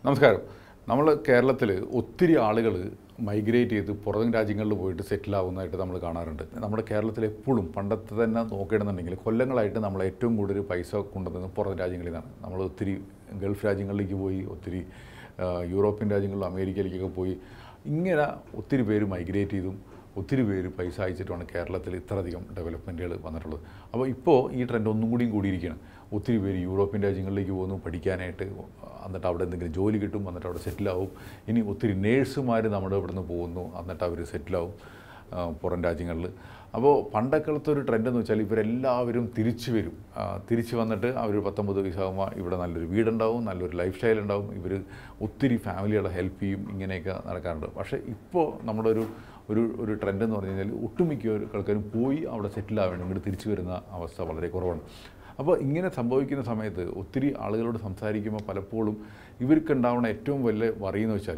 നമസ്കാരം നമ്മൾ കേരളത്തിൽ ഒത്തിരി ആളുകൾ മൈഗ്രേറ്റ് ചെയ്ത് പുറം രാജ്യങ്ങളിൽ പോയിട്ട് സെറ്റിൽ ആവുന്നതായിട്ട് നമ്മൾ കാണാറുണ്ട് നമ്മുടെ കേരളത്തിൽ എപ്പോഴും പണ്ടത്തെ തന്നെ നോക്കിയിടുന്നുണ്ടെങ്കിൽ കൊല്ലങ്ങളായിട്ട് നമ്മൾ ഏറ്റവും കൂടുതൽ പൈസ കൊണ്ടുവന്നത് പുറം രാജ്യങ്ങളിൽ നിന്നാണ് നമ്മൾ ഒത്തിരി ഗൾഫ് രാജ്യങ്ങളിലേക്ക് പോയി ഒത്തിരി ആ, യൂറോപ്യൻ രാജ്യങ്ങളിലും അമേരിക്കയിലേക്കൊക്കെ പോയി ഇങ്ങനെ ഒത്തിരി പേര് മൈഗ്രേറ്റ് ചെയ്തും ഒത്തിരി പേര് പൈസ അയച്ചിട്ടുമാണ് കേരളത്തിൽ ഇത്രയധികം ഡെവലപ്മെൻറ്റുകൾ വന്നിട്ടുള്ളത് അപ്പോൾ ഇപ്പോൾ ഈ ട്രെൻഡ് ഒന്നും കൂടിയും കൂടിയിരിക്കുകയാണ് ഒത്തിരി പേര് യൂറോപ്യൻ രാജ്യങ്ങളിലേക്ക് പോകുന്നു പഠിക്കാനായിട്ട് എന്നിട്ട് അവിടെ എന്തെങ്കിലും ജോലി കിട്ടും എന്നിട്ട് അവിടെ സെറ്റിലാവും ഇനി ഒത്തിരി നേഴ്സുമാർ നമ്മുടെ ഇവിടെ നിന്ന് പോകുന്നു എന്നിട്ട് അവർ സെറ്റിലാവും ആ, പുറം രാജ്യങ്ങളിൽ അപ്പോൾ പണ്ടൊക്കെത്തെ ഒരു ട്രെൻഡ് എന്ന് വെച്ചാൽ ഇവരെല്ലാവരും തിരിച്ചു വരും ആ, തിരിച്ചു വന്നിട്ട് അവർ പത്തൊമ്പത് വയസ്സാകുമ്പോൾ ഇവിടെ നല്ലൊരു വീടുണ്ടാവും നല്ലൊരു ലൈഫ് സ്റ്റൈൽ ഉണ്ടാവും ഇവർ ഒത്തിരി ഫാമിലികളെ ഹെൽപ്പ് ചെയ്യും ഇങ്ങനെയൊക്കെ നടക്കാറുണ്ട് പക്ഷേ ഇപ്പോൾ നമ്മുടെ ഒരു ഒരു ഒരു ട്രെൻഡ് എന്ന് പറഞ്ഞു കഴിഞ്ഞാൽ ഒട്ടുമിക്ക ഒരു ആൾക്കാരും പോയി അവിടെ സെറ്റിൽ ആവേണ്ടി ഇങ്ങോട്ട് തിരിച്ചു വരുന്ന അവസ്ഥ വളരെ കുറവാണ് അപ്പോൾ ഇങ്ങനെ സംഭവിക്കുന്ന സമയത്ത് ഒത്തിരി ആളുകളോട് സംസാരിക്കുമ്പോൾ പലപ്പോഴും ഇവർക്കുണ്ടാവുന്ന ഏറ്റവും വലിയ വറിയെന്ന് വെച്ചാൽ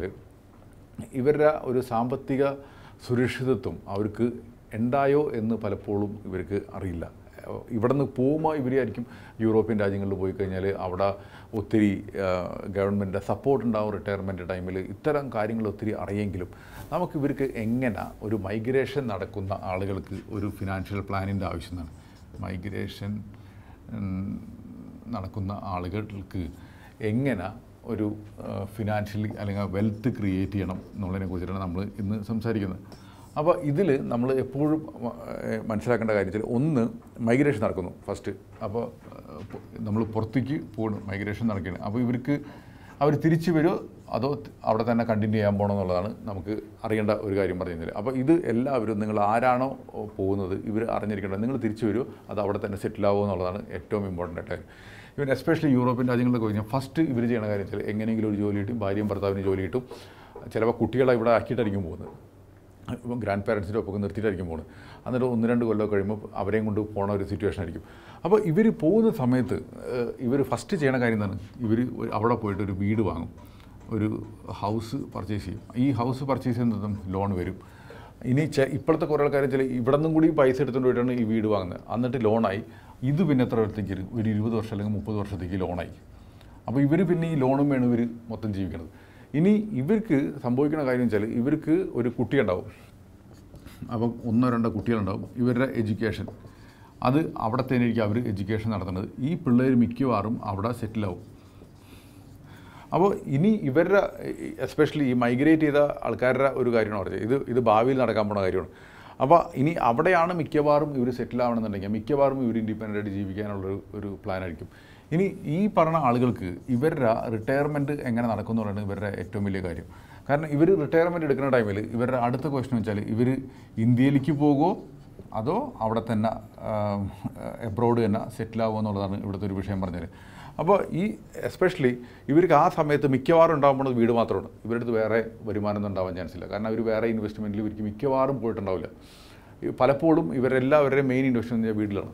ഇവരുടെ ഒരു സാമ്പത്തിക സുരക്ഷിതത്വം അവർക്ക് ഉണ്ടായോ എന്ന് പലപ്പോഴും ഇവർക്ക് അറിയില്ല ഇവിടെ നിന്ന് പോകുമ്പോൾ ഇവരായിരിക്കും യൂറോപ്യൻ രാജ്യങ്ങളിൽ പോയി കഴിഞ്ഞാൽ അവിടെ ഒത്തിരി ഗവൺമെൻറ് സപ്പോർട്ട് ഉണ്ടാവും റിട്ടയർമെൻറ്റ് ടൈമിൽ ഇത്തരം കാര്യങ്ങൾ ഒത്തിരി അറിയെങ്കിലും നമുക്ക് ഇവർക്ക് എങ്ങനെ ഒരു മൈഗ്രേഷൻ നടക്കുന്ന ആളുകൾക്ക് ഒരു ഫിനാൻഷ്യൽ പ്ലാനിൻ്റെ ആവശ്യമാണ് മൈഗ്രേഷൻ ഉം, നടക്കുന്ന ആളുകൾക്ക് എങ്ങനെ ഒരു ഫിനാൻഷ്യലി അല്ലെങ്കിൽ വെൽത്ത് ക്രിയേറ്റ് ചെയ്യണം എന്നുള്ളതിനെ കുറിച്ചിട്ടാണ് നമ്മൾ ഇന്ന് സംസാരിക്കുന്നത് അപ്പോൾ ഇതിൽ നമ്മൾ എപ്പോഴും ഏഹ്, മനസ്സിലാക്കേണ്ട കാര്യത്തിൽ ഒന്ന് മൈഗ്രേഷൻ നടക്കുന്നു ഫസ്റ്റ് അപ്പോൾ നമ്മൾ പുറത്തേക്ക് പോകണം മൈഗ്രേഷൻ നടക്കുകയാണ് അപ്പോൾ ഇവർക്ക് അവർ തിരിച്ചു വരുമോ അതോ അവിടെ തന്നെ കണ്ടിന്യൂ ചെയ്യാൻ പോകണം എന്നുള്ളതാണ് നമുക്ക് അറിയേണ്ട ഒരു കാര്യം പറഞ്ഞു കഴിഞ്ഞാൽ അപ്പോൾ ഇത് എല്ലാവരും നിങ്ങൾ ആരാണോ പോകുന്നത് ഇവർ അറിഞ്ഞിരിക്കേണ്ടത് നിങ്ങൾ തിരിച്ചു വരുമോ അത് അവിടെ തന്നെ സെറ്റിൽ ആവുമോ എന്നുള്ളതാണ് ഏറ്റവും ഇമ്പോർട്ടൻ്റ് ആയിട്ട് കാര്യം ഇവൻ എസ്പെഷ്യലി യൂറോപ്യൻ രാജ്യങ്ങളിലൊക്കെ കഴിഞ്ഞാൽ ഫസ്റ്റ് ഇവർ ചെയ്യണ കാര്യം വെച്ചാൽ എങ്ങനെയെങ്കിലും ഒരു ജോലി കിട്ടും ഭാര്യയും ഭർത്താവിന് ജോലി കിട്ടും ചിലപ്പോൾ കുട്ടികളെ ഇവിടെ ആക്കിയിട്ടായിരിക്കും പോകുന്നത് ഇപ്പം ഗ്രാൻഡ് പാരൻസിൻ്റെ ഒപ്പം നിർത്തിയിട്ടായിരിക്കും പോകുന്നത് എന്നിട്ട് ഒന്ന് രണ്ട് കൊല്ലം കഴിയുമ്പോൾ അവരെയും കൊണ്ട് പോണ ഒരു സിറ്റുവേഷൻ ആയിരിക്കും അപ്പോൾ ഇവർ പോകുന്ന സമയത്ത് ഇവർ ഫസ്റ്റ് ചെയ്യണ കാര്യം എന്താണ് ഇവർ അവിടെ പോയിട്ട് ഒരു വീട് വാങ്ങും ഒരു ഹൗസ് പർച്ചേസ് ചെയ്യും ഈ ഹൗസ് പർച്ചേസ് ചെയ്യുന്നതും ലോൺ വരും ഇനി ചെ ഇപ്പോഴത്തെ കുറേ ആൾക്കാർ ചില ഇവിടെ നിന്നും കൂടി പൈസ എടുത്തുകൊണ്ട് പോയിട്ടാണ് ഈ വീട് വാങ്ങുന്നത് എന്നിട്ട് ലോണായി ഇത് പിന്നെ എത്ര വർഷത്തേക്ക് വരും? ഒരു ഇരുപത് വർഷം അല്ലെങ്കിൽ മുപ്പത് വർഷത്തേക്ക് ലോണായി അപ്പോൾ ഇവർ പിന്നെ ഈ ലോണും വേണം ഇവർ മൊത്തം ജീവിക്കുന്നത് ഇനി ഇവർക്ക് സംഭവിക്കുന്ന കാര്യം വെച്ചാൽ ഇവർക്ക് ഒരു കുട്ടിയുണ്ടാവും അപ്പം ഒന്നോ രണ്ടോ കുട്ടികളുണ്ടാവും ഇവരുടെ എഡ്യൂക്കേഷൻ അത് അവിടെ തന്നെയായിരിക്കും അവർ എഡ്യൂക്കേഷൻ നടത്തുന്നത് ഈ പിള്ളേർ മിക്കവാറും അവിടെ സെറ്റിലാവും അപ്പോൾ ഇനി ഇവരുടെ എസ്പെഷ്യലി ഈ മൈഗ്രേറ്റ് ചെയ്ത ആൾക്കാരുടെ ഒരു കാര്യമാണ് പറഞ്ഞത് ഇത് ഇത് ഭാവിയിൽ നടക്കാൻ പോണ കാര്യമാണ് അപ്പോൾ ഇനി അവിടെയാണ് മിക്കവാറും ഇവർ സെറ്റിൽ ആവണമെന്നുണ്ടെങ്കിൽ മിക്കവാറും ഇവർ ഇൻഡിപെൻഡൻ്റ് ആയിട്ട് ജീവിക്കാനുള്ളൊരു ഒരു പ്ലാൻ ആയിരിക്കും ഇനി ഈ പറഞ്ഞ ആളുകൾക്ക് ഇവരുടെ റിട്ടയർമെൻറ്റ് എങ്ങനെ നടക്കുമെന്ന് പറയുന്നത് ഇവരുടെ ഏറ്റവും വലിയ കാര്യം കാരണം ഇവർ റിട്ടയർമെൻറ്റ് എടുക്കുന്ന ടൈമിൽ ഇവരുടെ അടുത്ത ക്വസ്റ്റൻ വെച്ചാൽ ഇവർ ഇന്ത്യയിലേക്ക് പോകുമോ അതോ അവിടെ തന്നെ എബ്രോഡ് തന്നെ സെറ്റിൽ ആവുമോ എന്നുള്ളതാണ് ഇവിടുത്തെ ഒരു വിഷയം പറഞ്ഞത് അപ്പോൾ ഈ എസ്പെഷ്യലി ഇവർക്ക് ആ സമയത്ത് മിക്കവാറും ഉണ്ടാകുമ്പോൾ വീട് മാത്രമാണ് ഇവരുടെ അടുത്ത് വേറെ വരുമാനം ഒന്നും ഉണ്ടാവാൻ ചാൻസ് ഇല്ല കാരണം അവർ വേറെ ഇൻവെസ്റ്റ്മെൻറ്റിൽ ഇവർക്ക് മിക്കവാറും പോയിട്ടുണ്ടാവില്ല ഈ പലപ്പോഴും ഇവരെല്ലാവരുടെയും മെയിൻ ഇൻവെസ്റ്റ്മെൻറ്റ് വീട്ടിലാണ്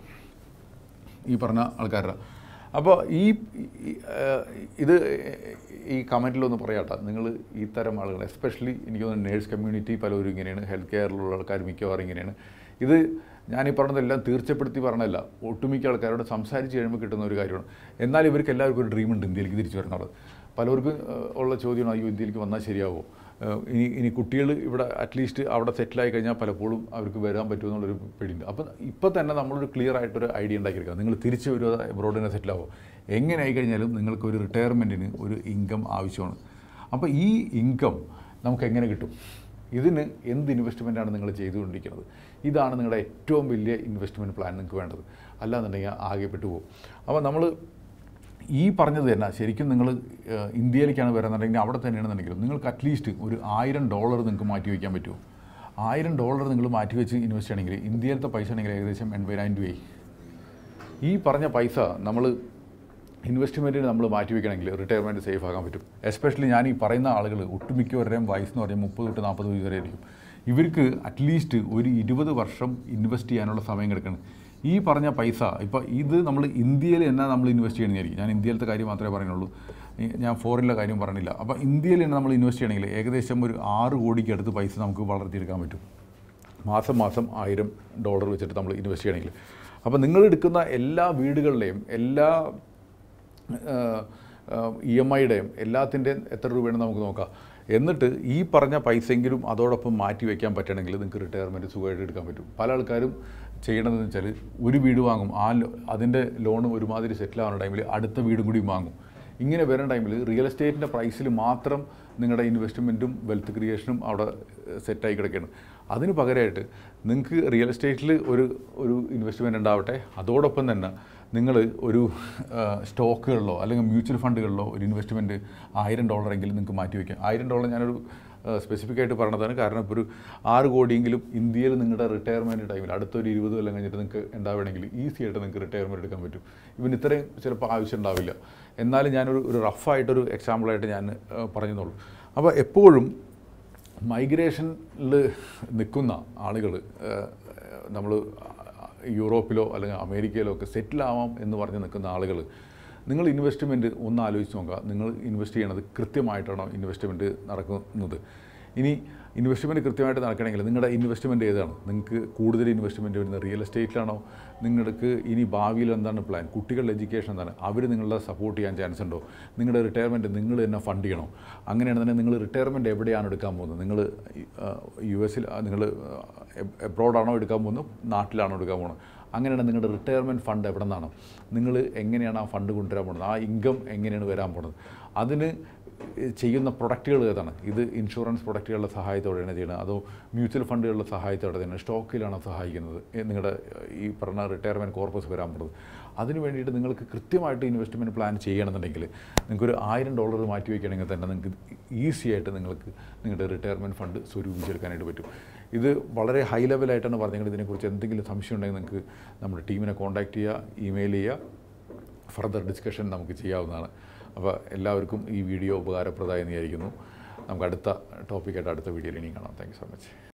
ഈ പറഞ്ഞ ആൾക്കാരുടെ അപ്പോൾ ഈ ഈ, ഏഹ്, ഇത് ഈ കമൻറ്റിലൊന്ന് പറയാട്ടോ നിങ്ങൾ ഈ തരം ആളുകൾ എസ്പെഷ്യലി എനിക്ക് തോന്നുന്നു നേഴ്സ് കമ്മ്യൂണിറ്റി പലരും ഇങ്ങനെയാണ് ഹെൽത്ത് കെയറിലുള്ള ആൾക്കാർ മിക്കവാറും ഇങ്ങനെയാണ് ഇത് ഞാൻ ഈ പറഞ്ഞതെല്ലാം തീർച്ചപ്പെടുത്തി പറഞ്ഞതല്ല ഒട്ടുമിക്ക ആൾക്കാരോട് സംസാരിച്ച് കഴിയുമ്പോൾ കിട്ടുന്ന ഒരു കാര്യമാണ് എന്നാൽ ഇവർക്ക് എല്ലാവർക്കും ഒരു ഡ്രീം ഉണ്ട് ഇന്ത്യയിലേക്ക് തിരിച്ചു വരണമെന്നുള്ളത് പലർക്കും ഏഹ്, ഉള്ള ചോദ്യമാണ് അയ്യോ ഇന്ത്യയിലേക്ക് വന്നാൽ ശരിയാവുമോ ഏഹ്, ഇനി ഇനി കുട്ടികൾ ഇവിടെ അറ്റ്ലീസ്റ്റ് അവിടെ സെറ്റിലായി കഴിഞ്ഞാൽ പലപ്പോഴും അവർക്ക് വരാൻ പറ്റുമെന്നുള്ളൊരു പേടിയുണ്ട് അപ്പം ഇപ്പോൾ തന്നെ നമ്മളൊരു ക്ലിയർ ആയിട്ടൊരു ഐഡിയ ഉണ്ടാക്കിയെടുക്കുക നിങ്ങൾ തിരിച്ച് വരുമോ എബ്രോഡിനെ സെറ്റിലാവോ എങ്ങനെ ആയി കഴിഞ്ഞാലും നിങ്ങൾക്ക് ഒരു റിട്ടയർമെൻറ്റിന് ഒരു ഇൻകം ആവശ്യമാണ് അപ്പോൾ ഈ ഇൻകം നമുക്ക് എങ്ങനെ കിട്ടും ഇതിന് എന്ത് ഇൻവെസ്റ്റ്മെൻറ്റാണ് നിങ്ങൾ ചെയ്തുകൊണ്ടിരിക്കുന്നത് ഇതാണ് നിങ്ങളുടെ ഏറ്റവും വലിയ ഇൻവെസ്റ്റ്മെൻറ്റ് പ്ലാൻ നിങ്ങൾക്ക് വേണ്ടത് അല്ലാന്നുണ്ടെങ്കിൽ ആകെ പെട്ടുപോകും അപ്പോൾ നമ്മൾ ഈ പറഞ്ഞത് തന്നെ ശരിക്കും നിങ്ങൾ ഇന്ത്യയിലേക്കാണ് വരുന്നുണ്ടെങ്കിൽ അവിടെ തന്നെയാണെന്നുണ്ടെങ്കിലും നിങ്ങൾക്ക് അറ്റ്ലീസ്റ്റ് ഒരു ആയിരം ഡോളർ നിങ്ങൾക്ക് മാറ്റി വയ്ക്കാൻ പറ്റുമോ ആയിരം ഡോളർ നിങ്ങൾ മാറ്റി വെച്ച് ഇൻവെസ്റ്റ് ചെയ്യണമെങ്കിൽ ഇന്ത്യയിലത്തെ പൈസ ആണെങ്കിൽ ഏകദേശം എൺപതിനായിരം രൂപയായി ഈ പറഞ്ഞ പൈസ നമ്മൾ ഇൻവെസ്റ്റ്മെൻറ്റിന് നമ്മൾ മാറ്റി വയ്ക്കണമെങ്കിൽ റിട്ടയർമെൻറ്റ് സേഫ് ആക്കാൻ പറ്റും എസ്പെഷ്യലി ഞാൻ ഈ പറയുന്ന ആളുകൾ ഒട്ടുമിക്കവരുടെയും വയസ്സ് എന്ന് പറഞ്ഞാൽ മുപ്പത് തൊട്ട് നാൽപ്പത് വയസ്സ് വരെ ആയിരിക്കും ഇവർക്ക് അറ്റ്ലീസ്റ്റ് ഒരു ഇരുപത് വർഷം ഇൻവെസ്റ്റ് ചെയ്യാനുള്ള സമയം കിടക്കണം ഈ പറഞ്ഞ പൈസ ഇപ്പോൾ ഇത് നമ്മൾ ഇന്ത്യയിൽ തന്നെ നമ്മൾ ഇൻവെസ്റ്റ് ചെയ്യണമെന്നായിരിക്കും ഞാൻ ഇന്ത്യയിലത്തെ കാര്യം മാത്രമേ പറയുന്നുള്ളൂ ഈ ഞാൻ ഫോറിനിലെ കാര്യം പറഞ്ഞില്ല അപ്പോൾ ഇന്ത്യയിൽ തന്നെ നമ്മൾ ഇൻവെസ്റ്റ് ചെയ്യണമെങ്കിൽ ഏകദേശം ഒരു ആറ് കോടിക്ക് അടുത്ത് പൈസ നമുക്ക് വളർത്തിയെടുക്കാൻ പറ്റും മാസം മാസം ആയിരം ഡോളർ വെച്ചിട്ട് നമ്മൾ ഇൻവെസ്റ്റ് ചെയ്യണമെങ്കിൽ അപ്പോൾ നിങ്ങൾ എടുക്കുന്ന എല്ലാ വീടുകളിലെയും എല്ലാ ഇ എം ഐയുടെയും എല്ലാത്തിൻ്റെയും എത്ര രൂപയാണെന്ന് നമുക്ക് നോക്കാം എന്നിട്ട് ഈ പറഞ്ഞ പൈസയെങ്കിലും അതോടൊപ്പം മാറ്റി വയ്ക്കാൻ പറ്റണമെങ്കിൽ നിങ്ങൾക്ക് റിട്ടയർമെൻറ്റ് സുഖമായിട്ട് എടുക്കാൻ പറ്റും പല ആൾക്കാരും ചെയ്യണതെന്ന് വെച്ചാൽ ഒരു വീട് വാങ്ങും ആ ലോ- അതിൻ്റെ ലോൺ ഒരുമാതിരി സെറ്റിൽ ആവുന്ന ടൈമിൽ അടുത്ത വീടും കൂടി വാങ്ങും ഇങ്ങനെ വരുന്ന ടൈമിൽ റിയൽ എസ്റ്റേറ്റിൻ്റെ പ്രൈസിൽ മാത്രം നിങ്ങളുടെ ഇൻവെസ്റ്റ്മെൻറ്റും വെൽത്ത് ക്രിയേഷനും അവിടെ സെറ്റായി കിടക്കുകയാണ് അതിന് പകരമായിട്ട് നിങ്ങൾക്ക് റിയൽ എസ്റ്റേറ്റിൽ ഒരു ഒരു ഇൻവെസ്റ്റ്മെൻറ്റ് ഉണ്ടാവട്ടെ അതോടൊപ്പം തന്നെ നിങ്ങൾ ഒരു ആ, സ്റ്റോക്കുകളിലോ അല്ലെങ്കിൽ മ്യൂച്വൽ ഫണ്ടുകളിലോ ഒരു ഇൻവെസ്റ്റ്മെൻറ്റ് ആയിരം ഡോളറെങ്കിലും നിങ്ങൾക്ക് മാറ്റി വയ്ക്കാം ആയിരം ഡോളർ ഞാനൊരു സ്പെസിഫിക് ആയിട്ട് പറഞ്ഞതാണ് കാരണം ഇപ്പോൾ ഒരു ആറ് കോടിയെങ്കിലും ഇന്ത്യയിൽ നിങ്ങളുടെ റിട്ടയർമെൻറ്റ് ടൈമിൽ അടുത്തൊരു ഇരുപത് കൊല്ലം കഴിഞ്ഞിട്ട് നിങ്ങൾക്ക് ഉണ്ടാവുകയാണെങ്കിൽ ഈസി ആയിട്ട് നിങ്ങൾക്ക് റിട്ടയർമെൻറ്റ് എടുക്കാൻ പറ്റും ഇവൻ ഇത്രയും ചിലപ്പോൾ ആവശ്യം ഉണ്ടാവില്ല എന്നാലും ഞാനൊരു ഒരു റഫായിട്ടൊരു എക്സാമ്പിളായിട്ട് ഞാൻ ആ, പറഞ്ഞെന്നുള്ളൂ അപ്പോൾ എപ്പോഴും മൈഗ്രേഷനിൽ നിൽക്കുന്ന ആളുകൾ നമ്മൾ യൂറോപ്പിലോ അല്ലെങ്കിൽ അമേരിക്കയിലോ ഒക്കെ സെറ്റിൽ ആവാം എന്ന് പറഞ്ഞ് നിൽക്കുന്ന ആളുകൾ നിങ്ങൾ ഇൻവെസ്റ്റ്മെൻറ്റ് ഒന്ന് ആലോചിച്ച് നോക്കുക നിങ്ങൾ ഇൻവെസ്റ്റ് ചെയ്യണത് കൃത്യമായിട്ടാണോ ഇൻവെസ്റ്റ്മെൻറ്റ് നടക്കുന്നത് ഇനി ഇൻവെസ്റ്റ്മെൻറ്റ് കൃത്യമായിട്ട് നടക്കണമെങ്കിൽ നിങ്ങളുടെ ഇൻവെസ്റ്റ്മെൻറ്റ് ഏതാണ് നിങ്ങൾക്ക് കൂടുതൽ ഇൻവെസ്റ്റ്മെൻറ്റ് വരുന്നത് റിയൽ എസ്റ്റേറ്റിലാണോ നിങ്ങൾക്ക് ഇനി ഭാവിയിൽ എന്താണ് പ്ലാൻ കുട്ടികളുടെ എഡ്യൂക്കേഷൻ എന്താണ് അവർ നിങ്ങളെ സപ്പോർട്ട് ചെയ്യാൻ ചാൻസ് ഉണ്ടോ നിങ്ങളുടെ റിട്ടയർമെൻറ്റ് നിങ്ങൾ തന്നെ ഫണ്ട് ചെയ്യണോ അങ്ങനെയാണെന്നുണ്ടെങ്കിൽ നിങ്ങൾ റിട്ടയർമെൻറ്റ് എവിടെയാണ് എടുക്കാൻ പോകുന്നത് നിങ്ങൾ യു എസിൽ നിങ്ങൾ എബ്രോഡാണോ എടുക്കാൻ പോകുന്നത് നാട്ടിലാണോ എടുക്കാൻ പോകുന്നത് അങ്ങനെയാണ് നിങ്ങളുടെ റിട്ടയർമെൻറ്റ് ഫണ്ട് എവിടെ നിന്നാണ് നിങ്ങൾ എങ്ങനെയാണ് ആ ഫണ്ട് കൊണ്ടുവരാൻ പോകുന്നത് ആ ഇൻകം എങ്ങനെയാണ് വരാൻ പോകുന്നത് അതിന് ചെയ്യുന്ന പ്രൊഡക്റ്റുകൾ ഏതാണ് ഇത് ഇൻഷുറൻസ് പ്രൊഡക്റ്റുകളുടെ സഹായത്തോടെയാണ് ചെയ്യുന്നത് അതോ മ്യൂച്വൽ ഫണ്ടുകളുടെ സഹായത്തോടെ തന്നെ സ്റ്റോക്കിലാണ് സഹായിക്കുന്നത് ഏ, നിങ്ങളുടെ ഈ പറഞ്ഞ റിട്ടയർമെൻറ്റ് കോർപ്പസ് വരാൻ പോകുന്നത് അതിന് വേണ്ടിയിട്ട് നിങ്ങൾക്ക് കൃത്യമായിട്ട് ഇൻവെസ്റ്റ്മെൻറ്റ് പ്ലാൻ ചെയ്യണമെന്നുണ്ടെങ്കിൽ നിങ്ങൾക്കൊരു ആയിരം ഡോളർ മാറ്റി വയ്ക്കുകയാണെങ്കിൽ തന്നെ നിങ്ങൾക്ക് ഈസി ആയിട്ട് നിങ്ങൾക്ക് നിങ്ങളുടെ റിട്ടയർമെൻറ്റ് ഫണ്ട് സ്വരൂപിച്ചെടുക്കാനായിട്ട് പറ്റും ഇത് വളരെ ഹൈ ലെവലായിട്ടാണ് പറഞ്ഞത് ഇതിനെക്കുറിച്ച് എന്തെങ്കിലും സംശയം ഉണ്ടെങ്കിൽ നിങ്ങൾക്ക് നമ്മുടെ ടീമിനെ കോൺടാക്റ്റ് ചെയ്യുക ഇമെയിൽ ചെയ്യുക ഫർദർ ഡിസ്കഷൻ നമുക്ക് ചെയ്യാവുന്നതാണ് അപ്പോൾ എല്ലാവർക്കും ഈ വീഡിയോ ഉപകാരപ്രദമായി എന്ന് വിചാരിക്കുന്നു നമുക്ക് അടുത്ത ടോപ്പിക്കായിട്ട് അടുത്ത വീഡിയോയിൽ ഇനിയും കാണാം താങ്ക് യു സോ മച്ച്